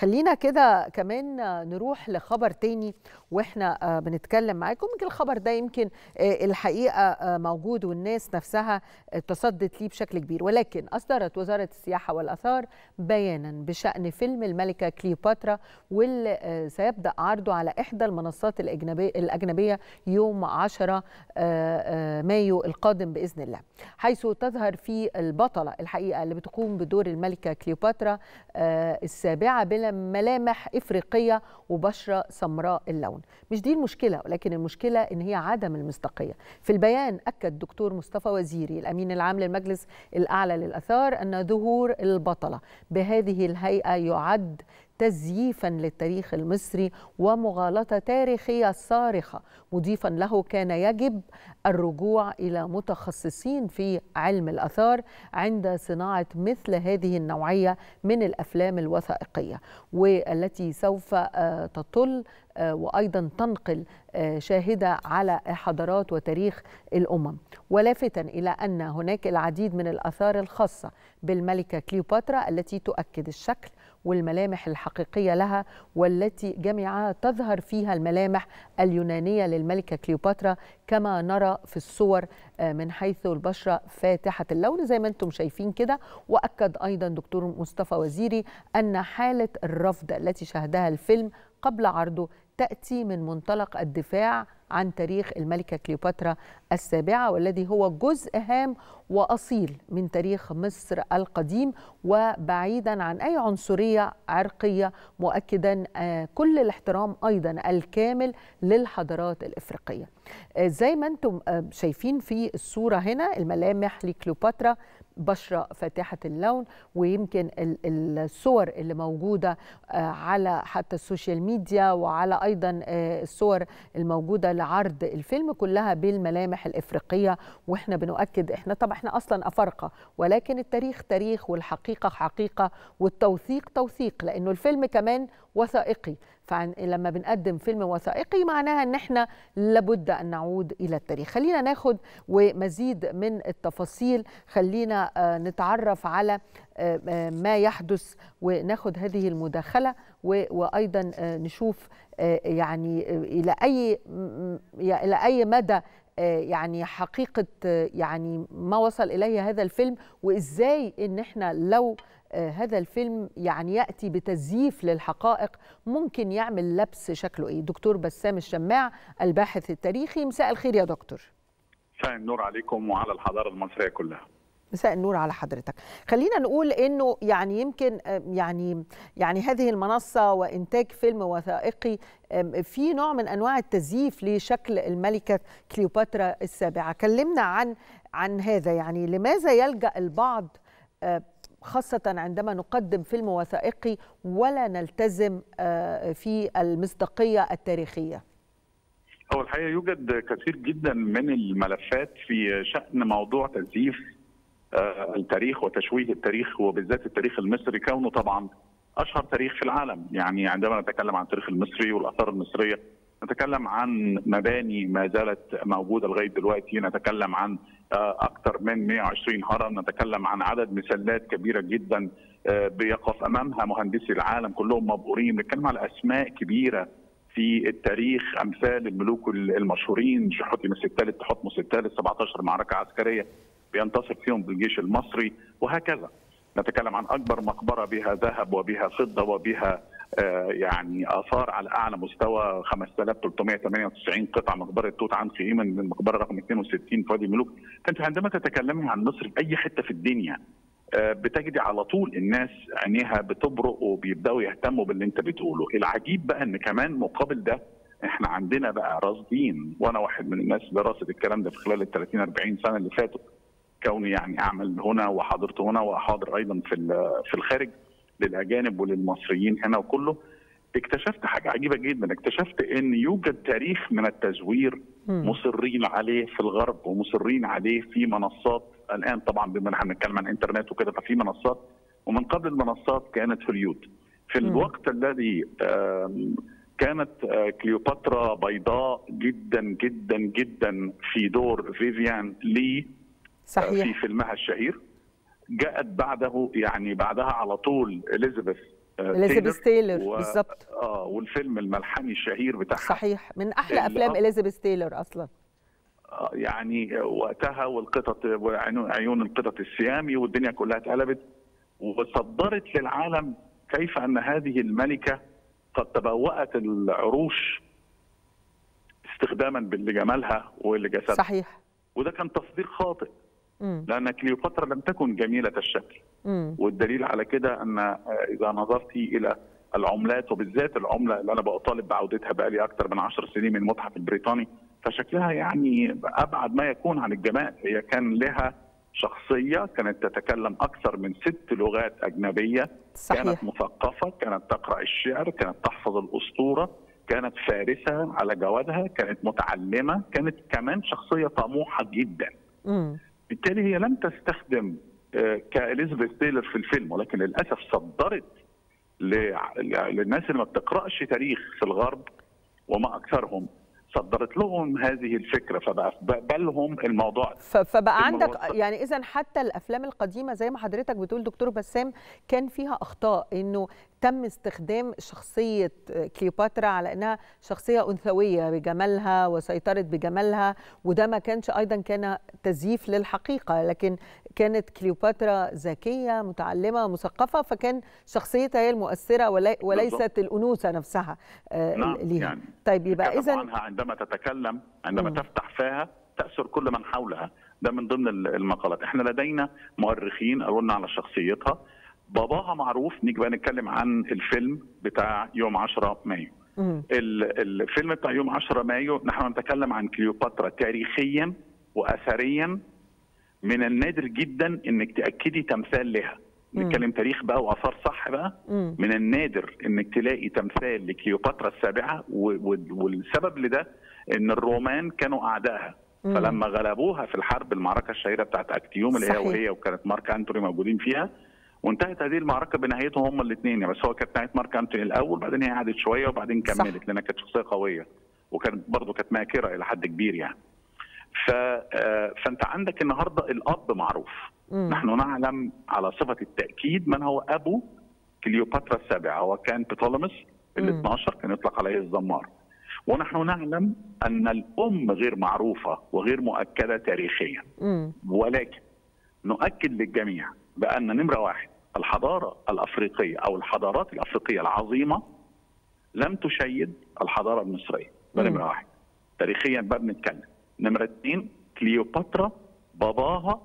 خلينا كده كمان نروح لخبر تاني واحنا بنتكلم معاكم يمكن الخبر ده يمكن الحقيقه موجود والناس نفسها تصدت ليه بشكل كبير ولكن اصدرت وزاره السياحه والاثار بيانا بشان فيلم الملكه كليوباترا واللي سيبدا عرضه على احدى المنصات الاجنبيه الاجنبيه يوم 10 مايو القادم باذن الله حيث تظهر فيه البطله الحقيقه اللي بتقوم بدور الملكه كليوباترا السابعه بلا ملامح افريقيه وبشره سمراء اللون مش دي المشكله ولكن المشكله ان هي عدم المصداقيه في البيان اكد الدكتور مصطفى وزيري الامين العام للمجلس الاعلى للاثار ان ظهور البطله بهذه الهيئه يعد تزييفا للتاريخ المصري ومغالطه تاريخيه صارخه مضيفا له كان يجب الرجوع الى متخصصين في علم الاثار عند صناعه مثل هذه النوعيه من الافلام الوثائقيه والتي سوف تطل وايضا تنقل شاهده على حضارات وتاريخ الامم ولافتا الى ان هناك العديد من الاثار الخاصه بالملكه كليوباترا التي تؤكد الشكل والملامح الحقيقيه لها والتي جميعها تظهر فيها الملامح اليونانيه للملكه كليوباترا كما نرى في الصور من حيث البشره فاتحه اللون زي ما انتم شايفين كده واكد ايضا دكتور مصطفى وزيري ان حاله الرفض التي شهدها الفيلم قبل عرضه تاتي من منطلق الدفاع عن تاريخ الملكه كليوباترا السابعه والذي هو جزء هام واصيل من تاريخ مصر القديم وبعيدا عن اي عنصريه عرقيه مؤكدا كل الاحترام ايضا الكامل للحضارات الافريقيه. زي ما انتم شايفين في الصوره هنا الملامح لكليوباترا بشرة فاتحة اللون ويمكن الصور اللي موجودة على حتى السوشيال ميديا وعلى أيضا الصور الموجودة لعرض الفيلم كلها بالملامح الإفريقية وإحنا بنؤكد إحنا طبعا إحنا أصلا أفارقة ولكن التاريخ تاريخ والحقيقة حقيقة والتوثيق توثيق لأنه الفيلم كمان وثائقي فلما بنقدم فيلم وثائقي معناها ان احنا لابد ان نعود الى التاريخ خلينا ناخد ومزيد من التفاصيل خلينا نتعرف على ما يحدث وناخد هذه المداخله وايضا نشوف يعني الى اي الى اي مدى يعني حقيقه يعني ما وصل اليه هذا الفيلم وازاي ان احنا لو هذا الفيلم يعني ياتي بتزييف للحقائق ممكن يعمل لبس شكله ايه دكتور بسام الشماع الباحث التاريخي مساء الخير يا دكتور مساء النور عليكم وعلى الحضاره المصريه كلها مساء النور على حضرتك خلينا نقول انه يعني يمكن يعني يعني هذه المنصه وانتاج فيلم وثائقي في نوع من انواع التزييف لشكل الملكه كليوباترا السابعه كلمنا عن عن هذا يعني لماذا يلجا البعض خاصة عندما نقدم فيلم وثائقي ولا نلتزم في المصداقية التاريخية هو الحقيقة يوجد كثير جدا من الملفات في شأن موضوع تزييف التاريخ وتشويه التاريخ وبالذات التاريخ المصري كونه طبعا أشهر تاريخ في العالم يعني عندما نتكلم عن التاريخ المصري والآثار المصرية نتكلم عن مباني ما زالت موجودة لغاية دلوقتي نتكلم عن اكثر من 120 هرم نتكلم عن عدد مسلات كبيره جدا بيقف امامها مهندسي العالم كلهم مبهورين بنتكلم على اسماء كبيره في التاريخ امثال الملوك المشهورين حتمس الثالث تحتمس الثالث 17 معركه عسكريه بينتصر فيهم بالجيش المصري وهكذا نتكلم عن اكبر مقبره بها ذهب وبها فضه وبها يعني اثار على اعلى مستوى 5398 قطعه مقبره توت عنخ امون من المقبره رقم 62 في وادي الملوك فانت عندما تتكلمي عن مصر في اي حته في الدنيا بتجدي على طول الناس عينيها بتبرق وبيبداوا يهتموا باللي انت بتقوله العجيب بقى ان كمان مقابل ده احنا عندنا بقى راصدين وانا واحد من الناس اللي راصد الكلام ده في خلال ال 30 40 سنه اللي فاتوا كوني يعني اعمل هنا وحاضرت هنا واحاضر ايضا في في الخارج للاجانب وللمصريين هنا وكله اكتشفت حاجه عجيبه جدا اكتشفت ان يوجد تاريخ من التزوير مصرين عليه في الغرب ومصرين عليه في منصات الان طبعا بما ان احنا بنتكلم عن انترنت وكده ففي منصات ومن قبل المنصات كانت هوليود في الوقت الذي كانت كليوباترا بيضاء جدا جدا جدا في دور فيفيان لي صحيح في فيلمها الشهير جاءت بعده يعني بعدها على طول اليزابيث اليزابيث تايلر و... بالظبط اه والفيلم الملحمي الشهير بتاعها صحيح من احلى افلام اليزابيث تايلر اصلا يعني وقتها والقطط عيون القطط السيامي والدنيا كلها اتقلبت وصدرت للعالم كيف ان هذه الملكه قد تبوأت العروش استخداما لجمالها ولجسدها صحيح وده كان تصدير خاطئ مم. لان كليوباترا لم تكن جميله الشكل مم. والدليل على كده ان اذا نظرت الى العملات وبالذات العمله اللي انا بطالب بعودتها بقالي اكثر من 10 سنين من المتحف البريطاني فشكلها يعني ابعد ما يكون عن الجمال هي كان لها شخصيه كانت تتكلم اكثر من ست لغات اجنبيه صحيح. كانت مثقفه كانت تقرا الشعر كانت تحفظ الاسطوره كانت فارسه على جوادها كانت متعلمه كانت كمان شخصيه طموحه جدا مم. بالتالي هي لم تستخدم كاليزابيث تايلر في الفيلم ولكن للاسف صدرت للناس اللي ما بتقراش تاريخ في الغرب وما اكثرهم صدرت لهم هذه الفكره فبقى في بالهم الموضوع فبقى عندك يعني اذا حتى الافلام القديمه زي ما حضرتك بتقول دكتور بسام كان فيها اخطاء انه تم استخدام شخصيه كليوباترا على انها شخصيه انثويه بجمالها وسيطرت بجمالها وده ما كانش ايضا كان تزييف للحقيقه لكن كانت كليوباترا ذكيه متعلمه مثقفه فكان شخصيتها هي المؤثره وليست بالضبط. الانوثه نفسها نعم ليها يعني طيب يبقى اذا عنها عندما تتكلم عندما م. تفتح فاها تأسر كل من حولها ده من ضمن المقالات احنا لدينا مؤرخين قالوا لنا على شخصيتها باباها معروف نيجي بقى نتكلم عن الفيلم بتاع يوم 10 مايو الفيلم بتاع يوم 10 مايو نحن نتكلم عن كليوباترا تاريخيا واثريا من النادر جدا انك تاكدي تمثال لها نتكلم تاريخ بقى واثار صح بقى مم. من النادر انك تلاقي تمثال لكليوباترا السابعه والسبب لده ان الرومان كانوا اعدائها مم. فلما غلبوها في الحرب المعركه الشهيره بتاعت اكتيوم اللي هي صحيح. وهي وكانت مارك انتوني موجودين فيها وانتهت هذه المعركه بنهايتهم هم الاثنين يعني بس هو كانت نهايه مارك انتوني الاول بعدين هي قعدت شويه وبعدين كملت لانها كانت شخصيه قويه وكانت برضه كانت ماكره الى حد كبير يعني ف فانت عندك النهارده الاب معروف مم. نحن نعلم على صفه التاكيد من هو ابو كليوباترا السابعه هو كان بطولمس ال مم. 12 كان يطلق عليه الزمار ونحن نعلم ان الام غير معروفه وغير مؤكده تاريخيا مم. ولكن نؤكد للجميع بان نمره واحد الحضاره الافريقيه او الحضارات الافريقيه العظيمه لم تشيد الحضاره المصريه ده مم. نمره واحد تاريخيا بقى بنتكلم نمره اثنين كليوباترا باباها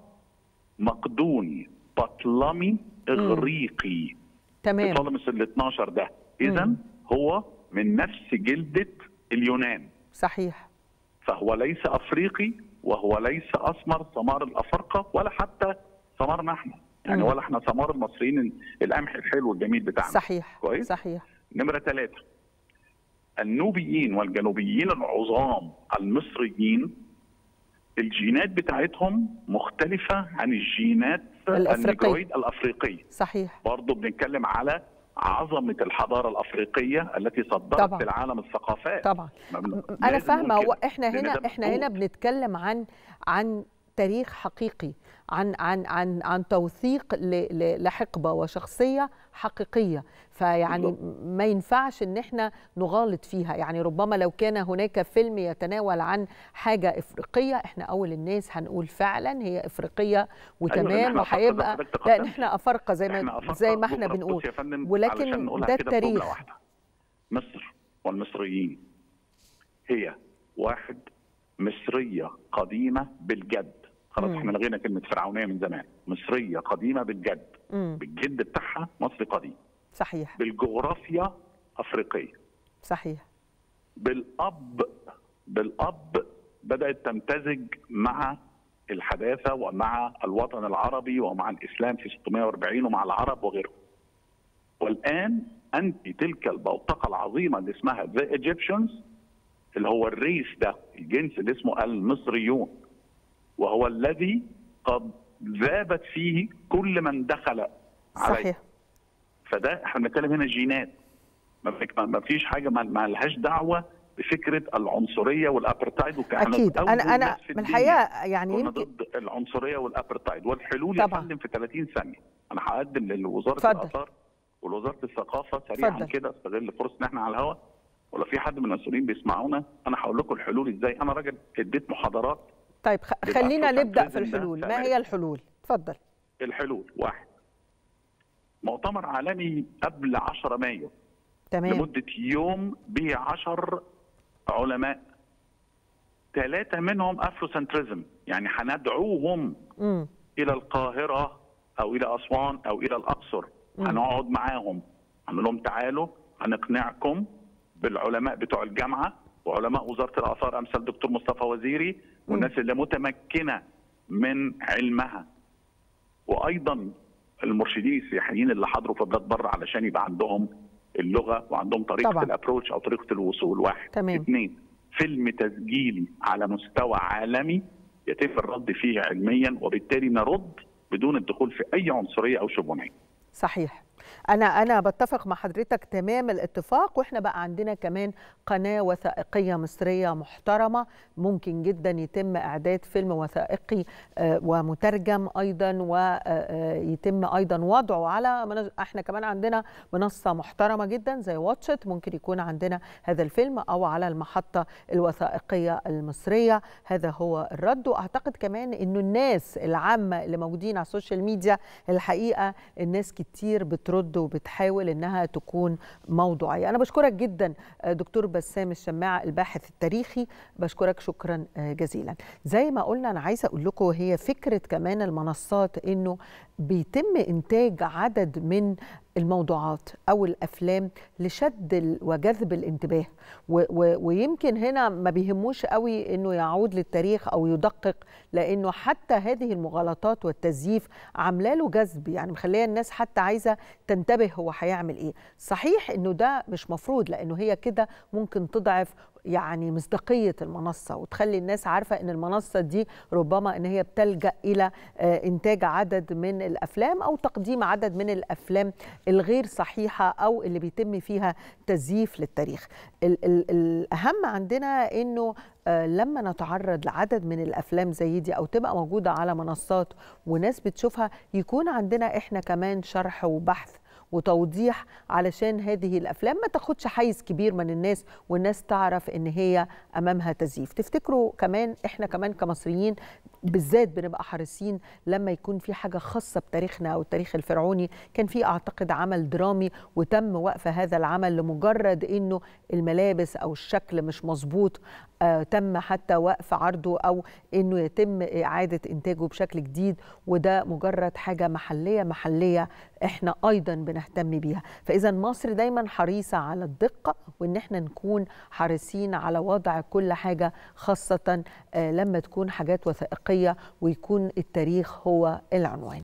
مقدوني بطلمي اغريقي تمام بطلمس ال 12 ده اذا مم. هو من نفس جلده اليونان صحيح فهو ليس افريقي وهو ليس اسمر سمار الافارقه ولا حتى سمارنا احنا يعني مم. ولا احنا سمار المصريين القمح الحلو الجميل بتاعنا صحيح كويس صحيح نمره ثلاثه النوبيين والجنوبيين العظام المصريين الجينات بتاعتهم مختلفه عن الجينات الأفريقية. النيجرويد الافريقيه صحيح برضه بنتكلم على عظمه الحضاره الافريقيه التي صدرت طبعاً. للعالم الثقافات طبعا ما بن- انا لازم فاهمه نقول هو كده، احنا لأن هنا ده احنا هنا مفروض. بنتكلم عن عن تاريخ حقيقي عن عن عن عن توثيق ل- ل- لحقبه وشخصيه حقيقيه فيعني بالضبط. ما ينفعش ان احنا نغالط فيها يعني ربما لو كان هناك فيلم يتناول عن حاجه افريقيه احنا اول الناس هنقول فعلا هي افريقيه وتمام إحنا أفارقة زي ما وهيبقى حضرتك لان تقدمت. احنا افارقه زي إحنا ما أفارقة زي ما احنا بكرة. بنقول بص يا فندم ولكن علشان نقولها ده كده بجملة التاريخ واحدة. مصر والمصريين هي واحد مصرية قديمة بالجد خلاص مم. احنا لغينا كلمة فرعونية من زمان مصرية قديمة بالجد مم. بالجد بتاعها مصري قديم صحيح بالجغرافيا أفريقية صحيح بالأب بالأب بدأت تمتزج مع الحداثة ومع الوطن العربي ومع الإسلام في 640 ومع العرب وغيرهم والآن أنت تلك البوتقة العظيمة اللي اسمها The Egyptians اللي هو الريس ده الجنس اللي اسمه المصريون وهو الذي قد ذابت فيه كل من دخل عليه صحيح فده احنا بنتكلم هنا جينات ما فيك- ما فيش حاجه ما ما لهاش دعوه بفكره العنصريه والابرتايد وكان اكيد انا انا من الحقيقه يعني كنا يمكن ضد العنصريه والابرتايد والحلول طبعاً. يا فندم في 30 ثانيه انا هقدم لوزاره اتفضل. الاثار ولوزاره الثقافه سريعا اتفضل. كده استغل فرصه ان احنا على الهواء ولو في حد من المسؤولين بيسمعونا انا هقول لكم الحلول ازاي انا راجل اديت محاضرات طيب خ- بيبقى خلينا أفرو نبدا في سنتريزم ده الحلول في ما هي أمريكا. الحلول اتفضل الحلول واحد مؤتمر عالمي قبل 10 مايو تمام لمده يوم به 10 علماء ثلاثه منهم افروسنتريزم يعني هندعوهم امم الى القاهره او الى اسوان او الى الاقصر مم. هنقعد معاهم هنقول لهم تعالوا هنقنعكم بالعلماء بتوع الجامعه وعلماء وزاره الاثار امثال دكتور مصطفى وزيري والناس اللي متمكنه من علمها وايضا المرشدين السياحيين اللي حضروا في بلاد بره علشان يبقى عندهم اللغه وعندهم طريقه طبعاً. الابروتش او طريقه الوصول واحد تمام. اثنين فيلم تسجيلي على مستوى عالمي يتم الرد فيه علميا وبالتالي نرد بدون الدخول في اي عنصريه او شبهه صحيح انا انا بتفق مع حضرتك تمام الاتفاق واحنا بقى عندنا كمان قناه وثائقيه مصريه محترمه ممكن جدا يتم اعداد فيلم وثائقي آه، ومترجم ايضا ويتم ايضا وضعه على منص- احنا كمان عندنا منصه محترمه جدا زي واتشت ممكن يكون عندنا هذا الفيلم او على المحطه الوثائقيه المصريه هذا هو الرد واعتقد كمان انه الناس العامه اللي موجودين على السوشيال ميديا الحقيقه الناس كتير بترد وبتحاول انها تكون موضوعيه انا بشكرك جدا آه، دكتور بسام الشماعه الباحث التاريخي بشكرك شكرا آه، جزيلا زي ما قلنا انا عايزه اقول لكم هي فكره كمان المنصات انه بيتم انتاج عدد من الموضوعات او الافلام لشد ال- وجذب الانتباه و و ويمكن هنا ما بيهموش قوي انه يعود للتاريخ او يدقق لانه حتى هذه المغالطات والتزييف عامله له جذب يعني مخليه الناس حتى عايزه تنتبه هو هيعمل ايه صحيح انه ده مش مفروض لانه هي كده ممكن تضعف يعني مصداقيه المنصه وتخلي الناس عارفه ان المنصه دي ربما ان هي بتلجا الى آه، انتاج عدد من الافلام او تقديم عدد من الافلام الغير صحيحه او اللي بيتم فيها تزييف للتاريخ ال ال الاهم عندنا انه آه، لما نتعرض لعدد من الافلام زي دي او تبقى موجوده على منصات وناس بتشوفها يكون عندنا احنا كمان شرح وبحث وتوضيح علشان هذه الافلام ما تاخدش حيز كبير من الناس والناس تعرف ان هي امامها تزييف تفتكروا كمان احنا كمان كمصريين بالذات بنبقى حريصين لما يكون في حاجه خاصه بتاريخنا او التاريخ الفرعوني كان في اعتقد عمل درامي وتم وقف هذا العمل لمجرد انه الملابس او الشكل مش مظبوط آه تم حتى وقف عرضه او انه يتم اعاده انتاجه بشكل جديد وده مجرد حاجه محليه محليه احنا ايضا بنهتم بيها فاذا مصر دايما حريصه على الدقه وان احنا نكون حريصين على وضع كل حاجه خاصه آه لما تكون حاجات وثائقيه ويكون التاريخ هو العنوان